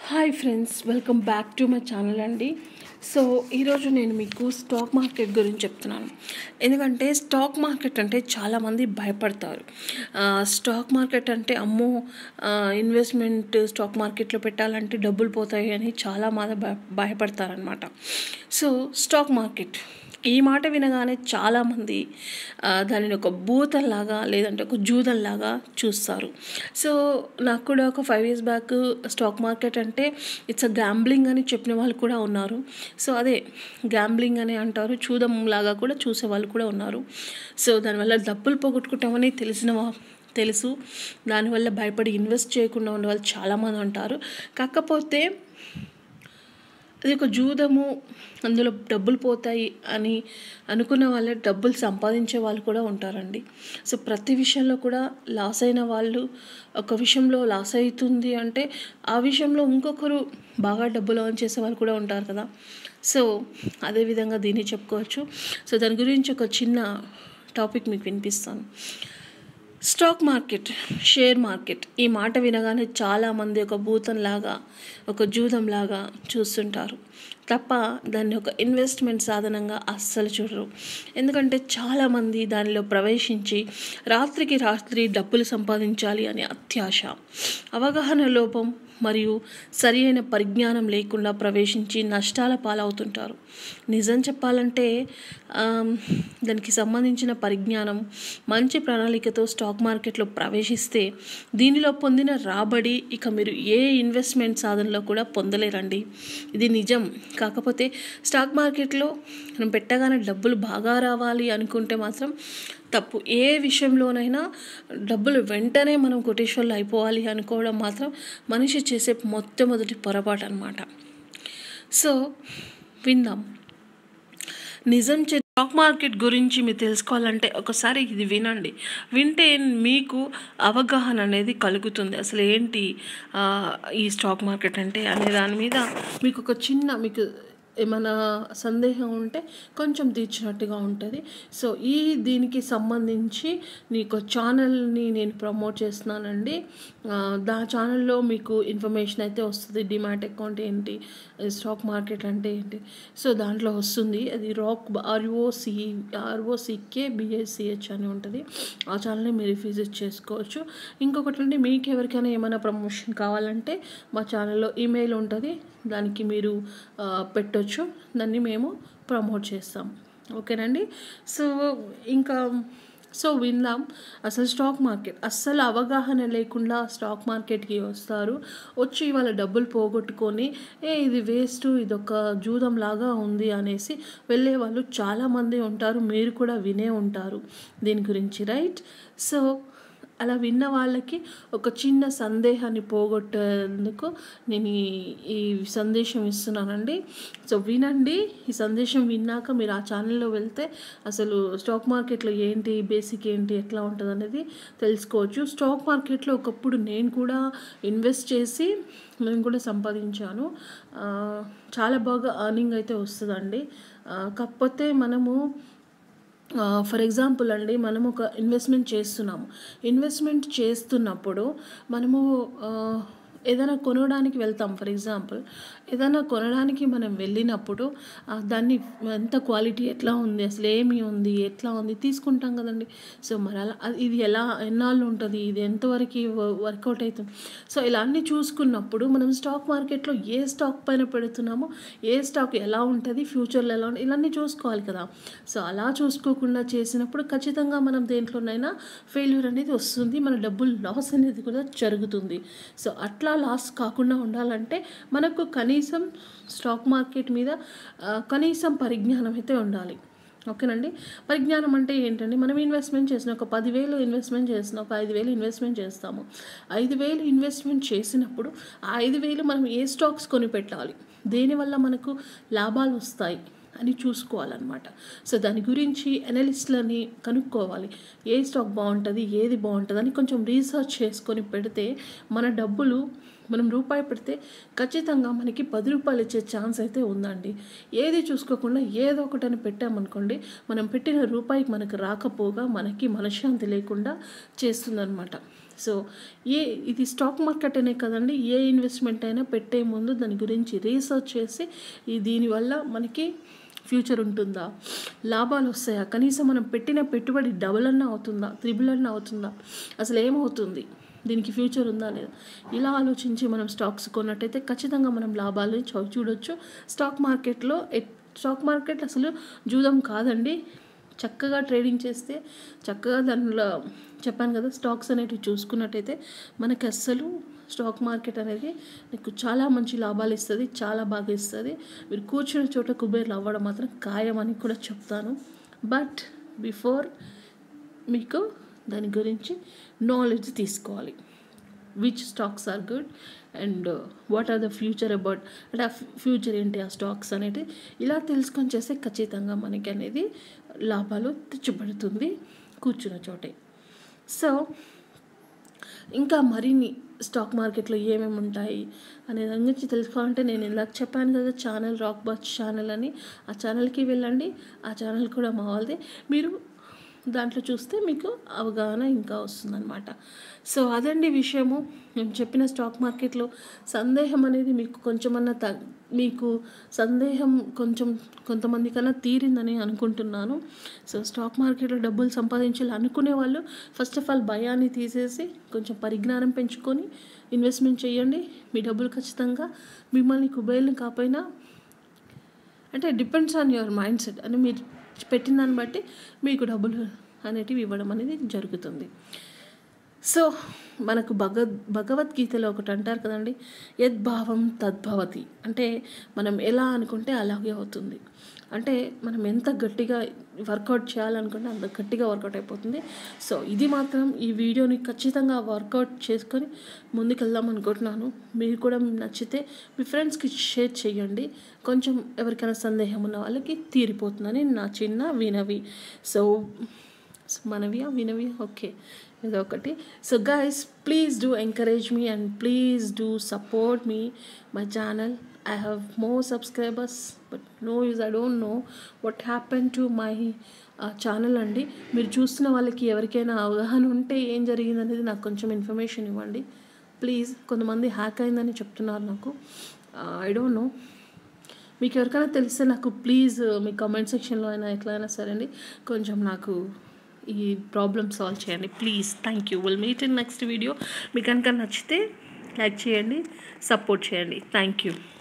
hi friends welcome back to my channel అండి so ఈరోజు నేను మీకు స్టాక్ మార్కెట్ గురించి చెప్తున్నాను ఎందుకంటే స్టాక్ మార్కెట్ అంటే చాలామంది భయపడతారు ఆ, స్టాక్ మార్కెట్ అంటే అమ్మో ఆ, ఇన్వెస్ట్మెంట్ స్టాక్ మార్కెట్లో పెట్టాలంటే డబ్బులు పోతాయి అని చాలా మంది భయ భయపడతారనమాట సో స్టాక్ మార్కెట్ ఈ మాట వినగానే చాలామంది ఆ, దానిని ఒక భూతంలాగా లేదంటే ఒక జూదంలాగా చూస్తారు సో నాకు కూడా ఒక five years back stock market అంటే ఇట్స్ అ గ్యాంబ్లింగ్ అని చెప్పిన వాళ్ళు కూడా ఉన్నారు సో అదే గ్యాంబ్లింగ్ అని అంటారు చూదం లాగా కూడా చూసే వాళ్ళు కూడా ఉన్నారు సో దానివల్ల డబ్బులు పోగొట్టుకుంటామని తెలిసిన వా- తెలుసు దానివల్ల భయపడి ఇన్వెస్ట్ చేయకుండా ఉండే వాళ్ళు చాలామంది ఉంటారు కాకపోతే అది ఒక జూదము అందులో డబ్బులు పోతాయి అని అనుకున్న వాళ్ళే డబ్బులు సంపాదించే వాళ్ళు కూడా ఉంటారండి సో ప్రతి విషయంలో కూడా లాస్ అయిన వాళ్ళు ఒక విషయంలో లాస్ అవుతుంది అంటే ఆ విషయంలో ఇంకొకరు బాగా డబ్బులు earn చేసే వాళ్ళు కూడా ఉంటారు కదా సో అదేవిధంగా దీన్ని చెప్పుకోవచ్చు సో దాని గురించి ఒక చిన్న టాపిక్ మీకు వినిపిస్తాను స్టాక్ మార్కెట్ షేర్ మార్కెట్ ఈ మాట వినగానే చాలామంది ఒక భూతంలాగా ఒక జూదంలాగా చూస్తుంటారు తప్ప దాన్ని ఒక ఇన్వెస్ట్మెంట్ సాధనంగా అస్సలు చూడరు ఎందుకంటే చాలామంది దానిలో ప్రవేశించి రాత్రికి రాత్రి డబ్బులు సంపాదించాలి అనే అత్యాశ అవగాహన లోపం మరియు సరి అయిన పరిజ్ఞానం లేకుండా ప్రవేశించి నష్టాల పాలవుతుంటారు నిజం చెప్పాలంటే ఆమ్, దానికి సంబంధించిన పరిజ్ఞానం మంచి ప్రణాళికతో స్టాక్ మార్కెట్లో ప్రవేశిస్తే దీనిలో పొందిన రాబడి ఇక మీరు ఏ ఇన్వెస్ట్మెంట్ సాధనలో కూడా పొందలేరండి ఇది నిజం కాకపోతే స్టాక్ మార్కెట్లో మనం పెట్టగానే డబ్బులు బాగా రావాలి అనుకుంటే మాత్రం తప్పు ఏ విషయంలోనైనా డబ్బులు వెంటనే మనం కోటేశ్వర్లు అయిపోవాలి అనుకోవడం మాత్రం మనిషి చేసే మొట్టమొదటి పొరపాటు అనమాట సో విందాం నిజం చె స్టాక్ మార్కెట్ గురించి మీరు తెలుసుకోవాలంటే ఒకసారి ఇది వినండి వింటే మీకు అవగాహన అనేది కలుగుతుంది అసలు ఏంటి ఆ, ఈ స్టాక్ మార్కెట్ అంటే అనే దాని మీద మీకు ఒక చిన్న మీకు ఏమైనా సందేహం ఉంటే కొంచెం తీర్చినట్టుగా ఉంటుంది సో ఈ దీనికి సంబంధించి నీకు ఛానల్ని నేను ప్రమోట్ చేస్తున్నానండి ఆ, దా ఛానల్లో మీకు ఇన్ఫర్మేషన్ అయితే వస్తుంది డిమాట్ అకౌంట్ ఏంటి స్టాక్ మార్కెట్ అంటే ఏంటి సో దాంట్లో వస్తుంది అది రాక్ ఆర్ఓసి ఆర్ఓసికే బిఎస్సిహెచ్ అని ఉంటుంది ఆ ఛానల్ని మీరు విజిట్ చేసుకోవచ్చు ఇంకొకటి అంటే మీకు ఎవరికైనా ఏమైనా ప్రమోషన్ కావాలంటే మా ఛానల్లో ఈమెయిల్ ఉంటుంది దానికి మీరు ఆ, పెట్టొచ్చు దాన్ని మేము ప్రమోట్ చేస్తాం ఓకేనండి సో ఇంకా సో విందాం అసలు స్టాక్ మార్కెట్ అస్సలు అవగాహన లేకుండా స్టాక్ మార్కెట్కి వస్తారు వచ్చి వాళ్ళ డబ్బులు పోగొట్టుకొని ఏ ఇది వేస్ట్ ఇది ఒక జూదం లాగా ఉంది అనేసి వెళ్ళే వాళ్ళు చాలామంది ఉంటారు మీరు కూడా వినే ఉంటారు దీని గురించి రైట్ సో అలా విన్న వాళ్ళకి ఒక చిన్న సందేహాన్ని పోగొట్టేందుకు నేను ఈ- ఈ సందేశం ఇస్తున్నానండి సో వినండి ఈ సందేశం విన్నాక మీరు ఆ ఛానల్లో వెళ్తే అసలు స్టాక్ మార్కెట్లో ఏంటి బేసిక్ ఏంటి ఎట్లా ఉంటుంది అనేది తెలుసుకోవచ్చు స్టాక్ మార్కెట్లో ఒకప్పుడు నేను కూడా ఇన్వెస్ట్ చేసి నేను కూడా సంపాదించాను ఆ, చాలా బాగా అర్నింగ్ అయితే వస్తుందండి ఆ, కాకపోతే మనము ఫర్ ఎగ్జాంపుల్ అండి మనం ఒక ఇన్వెస్ట్మెంట్ చేస్తున్నాము ఇన్వెస్ట్మెంట్ చేస్తున్నప్పుడు మనము ఆ, ఏదైనా కొనడానికి వెళ్తాం ఫర్ ఎగ్జాంపుల్ ఏదైనా కొనడానికి మనం వెళ్ళినప్పుడు ఆ, దాన్ని ఎంత క్వాలిటీ ఎట్లా ఉంది అసలు ఏమి ఉంది ఎట్లా ఉంది తీసుకుంటాం కదండి సో మరి అలా అది- ఇది ఎలా ఎన్నాళ్ళు ఉంటుంది ఇది ఎంతవరకు వర్కౌట్ అవుతుంది సో ఇలా అన్నీ చూసుకున్నప్పుడు మనం స్టాక్ మార్కెట్లో ఏ స్టాక్ పైన పెడుతున్నామో ఏ స్టాక్ ఎలా ఉంటుంది ఫ్యూచర్లో ఎలా ఉంటుంది ఇవన్నీ చూసుకోవాలి కదా సో అలా చూసుకోకుండా చేసినప్పుడు ఖచ్చితంగా మనం దేంట్లోనైనా ఫెయిల్యూర్ అనేది వస్తుంది మన డబ్బులు లాస్ అనేది కూడా జరుగుతుంది సో అట్లా లాస్ కాకుండా ఉండాలంటే మనకు కనీసం స్టాక్ మార్కెట్ మీద ఆ, కనీసం పరిజ్ఞానం అయితే ఉండాలి ఓకేనండి పరిజ్ఞానం అంటే ఏంటంటే మనం ఇన్వెస్ట్మెంట్ చేసిన ఒక పదివేలు ఇన్వెస్ట్మెంట్ చేసిన ఒక ఐదు వేలు ఇన్వెస్ట్మెంట్ చేస్తాము ఐదు వేలు ఇన్వెస్ట్మెంట్ చేసినప్పుడు ఆ ఐదు వేలు మనం ఏ స్టాక్స్ కొని పెట్టాలి దేనివల్ల మనకు లాభాలు వస్తాయి అని చూసుకోవాలన్నమాట సో దాని గురించి అనలిస్ట్లని కనుక్కోవాలి ఏ స్టాక్ బాగుంటుంది ఏది బాగుంటుంది అని కొంచెం రీసెర్చ్ చేసుకొని పెడితే మన డబ్బులు మనం రూపాయి పెడితే ఖచ్చితంగా మనకి పది రూపాయలు ఇచ్చే ఛాన్స్ అయితే ఉందండి ఏది చూసుకోకుండా ఏదో ఒకటని పెట్టామనుకోండి మనం పెట్టిన రూపాయికి మనకు రాకపోగా మనకి మనశ్శాంతి లేకుండా చేస్తుందన్నమాట సో ఏ ఇది స్టాక్ మార్కెట్ అనే కదండి ఏ ఇన్వెస్ట్మెంట్ అయినా పెట్టే ముందు దాని గురించి రీసెర్చ్ చేసి ఈ దీనివల్ల మనకి ఫ్యూచర్ ఉంటుందా లాభాలు వస్తాయా కనీసం మనం పెట్టిన పెట్టుబడి డబుల్ అన్నా అవుతుందా త్రిబుల్ అన్నా అవుతుందా అసలు ఏమవుతుంది దీనికి ఫ్యూచర్ ఉందా లేదా ఇలా ఆలోచించి మనం స్టాక్స్ కొన్నట్టయితే ఖచ్చితంగా మనం లాభాలు చూ- చూడొచ్చు స్టాక్ మార్కెట్లో ఎట్- స్టాక్ మార్కెట్ అసలు జూదం కాదండి చక్కగా ట్రేడింగ్ చేస్తే చక్కగా దానిలో చెప్పాను కదా స్టాక్స్ అనేటివి చూసుకున్నట్టయితే మనకి అస్సలు స్టాక్ మార్కెట్ అనేది మీకు చాలా మంచి లాభాలు ఇస్తుంది చాలా బాగా ఇస్తుంది మీరు కూర్చున్న చోట కుబేర్లు అవ్వడం మాత్రం ఖాయం అని కూడా చెప్తాను బట్ బిఫోర్ మీకు దాని గురించి నాలెడ్జ్ తీసుకోవాలి which stocks are good and what are the future about అంటే ఆ ఫ్యూచర్ ఏంటి ఆ స్టాక్స్ అనేది ఇలా తెలుసుకొని చేస్తే ఖచ్చితంగా మనకి అనేది లాభాలు తెచ్చిపెడుతుంది కూర్చున్న చోటే సో ఇంకా మరిన్ని స్టాక్ మార్కెట్లో ఏమేమి ఉంటాయి అనే దాని గురించి తెలుసుకోవాలంటే నేను ఇందాక చెప్పాను కదా ఛానల్ రాక్ బర్చ్ ఛానల్ అని ఆ ఛానల్కి వెళ్ళండి ఆ ఛానల్ కూడా మా వాళ్ళదే మీరు దాంట్లో చూస్తే మీకు అవగాహన ఇంకా వస్తుందన్నమాట సో అదండి విషయము నేను చెప్పిన స్టాక్ మార్కెట్లో సందేహం అనేది మీకు కొంచెమన్నా తగ్ మీకు సందేహం కొంచెం కొంతమంది కన్నా తీరిందని అనుకుంటున్నాను సో స్టాక్ మార్కెట్లో డబ్బులు సంపాదించాలి అనుకునే వాళ్ళు ఫస్ట్ ఆఫ్ ఆల్ భయాన్ని తీసేసి కొంచెం పరిజ్ఞానం పెంచుకొని ఇన్వెస్ట్మెంట్ చేయండి మీ డబ్బులు ఖచ్చితంగా మిమ్మల్ని కుబేర్ని కాపోయినా అంటే depends on your mindset అని మీరు పెట్టిన దాన్ని బట్టి మీకు డబ్బులు అనేటివి ఇవ్వడం అనేది జరుగుతుంది సో మనకు భగవద్ భగవద్గీతలో ఒకటి అంటారు కదండి యద్భావం తద్భవతి అంటే మనం ఎలా అనుకుంటే అలాగే అవుతుంది అంటే మనం ఎంత గట్టిగా వర్కౌట్ చేయాలనుకుంటే అంత గట్టిగా వర్కౌట్ అయిపోతుంది సో ఇది మాత్రం ఈ వీడియోని ఖచ్చితంగా వర్కౌట్ చేసుకొని ముందుకెళ్దాం అనుకుంటున్నాను మీరు కూడా నచ్చితే మీ ఫ్రెండ్స్కి షేర్ చేయండి కొంచెం ఎవరికైనా సందేహం ఉన్న వాళ్ళకి తీరిపోతుందని నా చిన్న వినవి సో మనవియా వినవియా ఓకే ఇదొకటి so guys please do encourage me and please do support me my channel I have more subscribers but no use I don't know what happen to my channel అండి మీరు చూస్తున్న వాళ్ళకి ఎవరికైనా అవగాహన ఉంటే ఏం జరిగింది అనేది నాకు కొంచెం ఇన్ఫర్మేషన్ ఇవ్వండి ప్లీజ్ కొంతమంది హ్యాక్ అయిందని చెప్తున్నారు నాకు ఐ డోంట్ నో మీకు ఎవరికైనా తెలిస్తే నాకు ప్లీజ్ మీ కామెంట్ సెక్షన్లో అయినా ఎట్లయినా సరే అండి కొంచెం నాకు ఈ ప్రాబ్లమ్ సాల్వ్ చేయండి please thank you will meet in next video మీకు కనుక నచ్చితే లైక్ చేయండి సపోర్ట్ చేయండి థ్యాంక్ యూ